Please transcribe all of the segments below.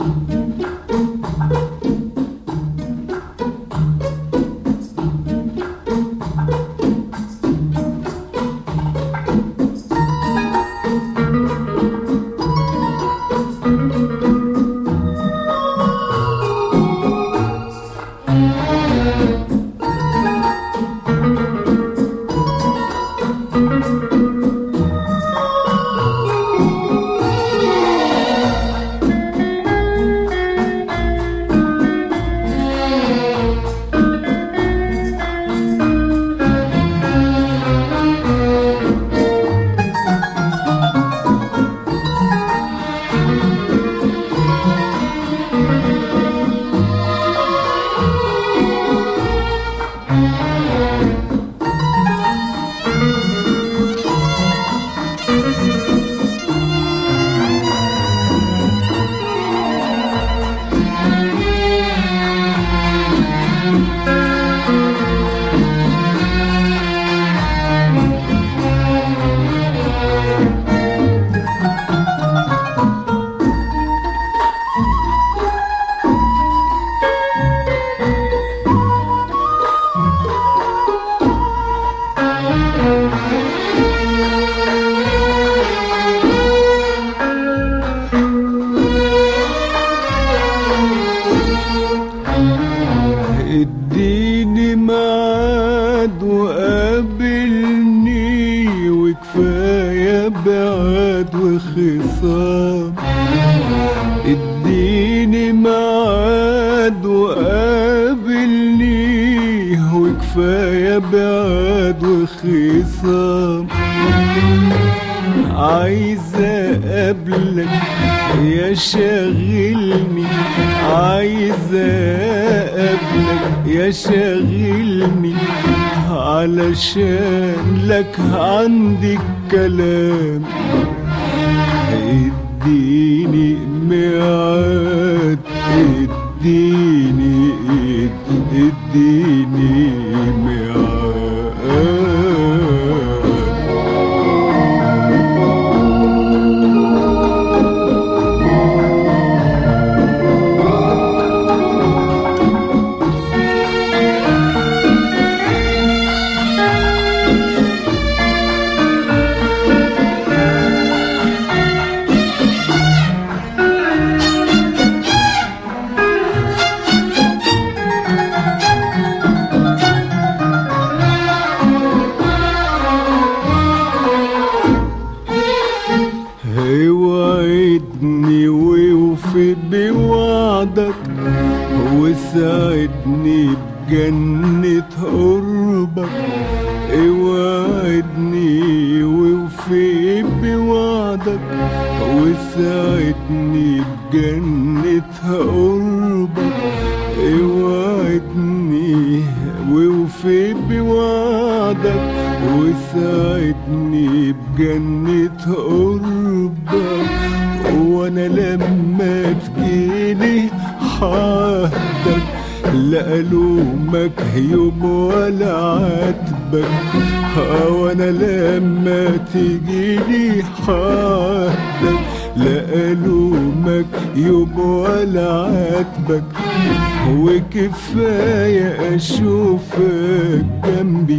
اديني ميعاد وقابلني وكفاية بعاد وخصام اديني ميعاد وقابلني وكفاية بعاد وخصام عايزة اقابلك يا شاغلني عايزة اقابلك يا شاغلني علشان لك عندي كلام اديني ميعاد اديني اديني ميعاد اوعدني ووفي بوعدك وساعدني بجنة قربك اوعدني ووفي بوعدك وساعدني بجنة قربك اوعدني ووفي بوعدك وساعدني بجنة قربك وانا لما تجيلي حاهدك لا الومك يوم ولا عاتبك ها وانا لما تجيلي حاهدك لا الومك يوم ولا عاتبك وكفاية اشوفك جنبي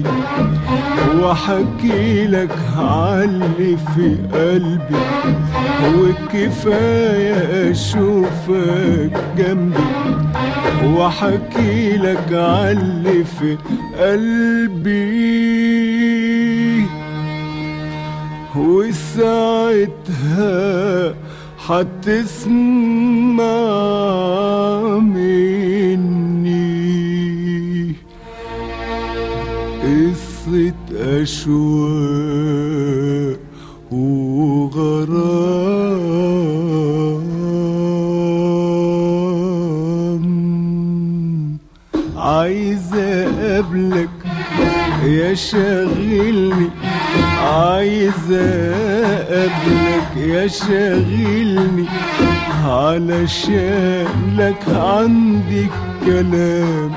واحكي لك عاللي في قلبي وكفاية اشوفك جنبي واحكي لك عاللي في قلبي وساعتها هتسمع مني قصة أشواق وغرام عايزة أقابلك يا شاغلني عايزة أقابلك يا شاغلني علشان لك عندي كلام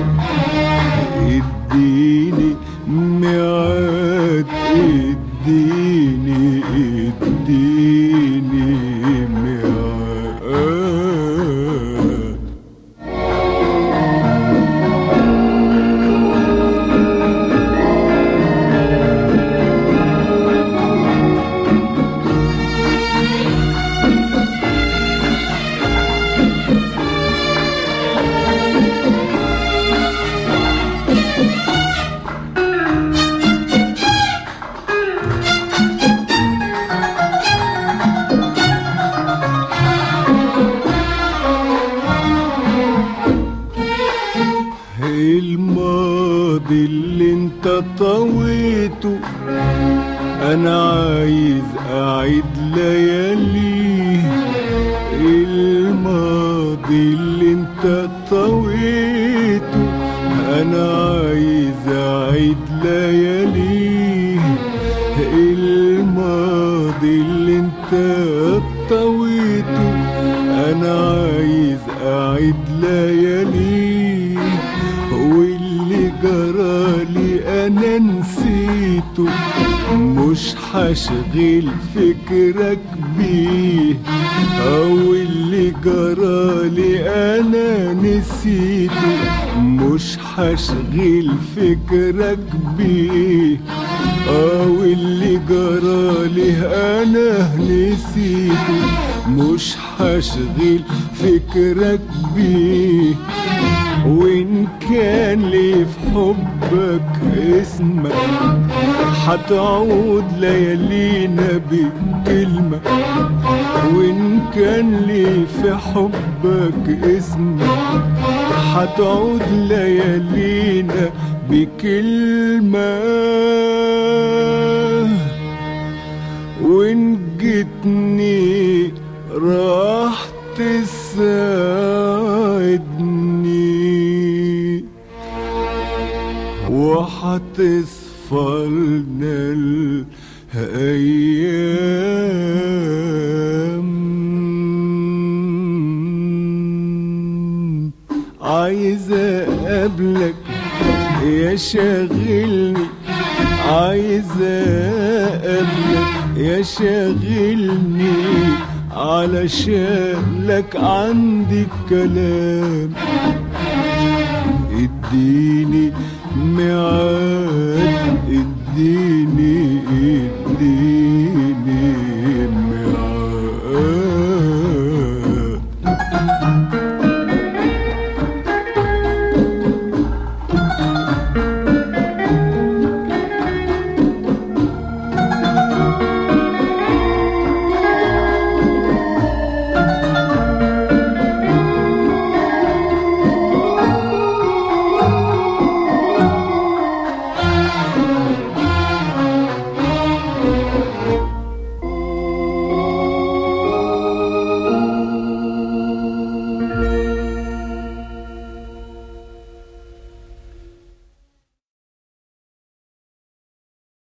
اديني ميعاد اديني اديني ميعاد الماضي اللي انت طويته انا عايز اعيد لياليه الماضي اللي انت طويته انا عايز اعيد لياليه الماضي اللي انت طويته انا عايز اعيد لياليه واللي جرالي انا نسيته مش هشغل فكرك بيه او اللي جرالي انا نسيته مش هشغل فكرك بيه او اللي جرالي انا نسيته مش هشغل فكرك بيه وإن كان لي في حبك اسمك هتعود ليالينا بكلمة وإن كان لي في حبك اسمك هتعود ليالينا بكلمة وإن جيتني راح تساعدني وحتصفى لنا الأيام عايز أقابلك يا شاغلني عايز أقابلك يا شاغلني علشان لك عندي كلام اديني ميعاد اديني اديني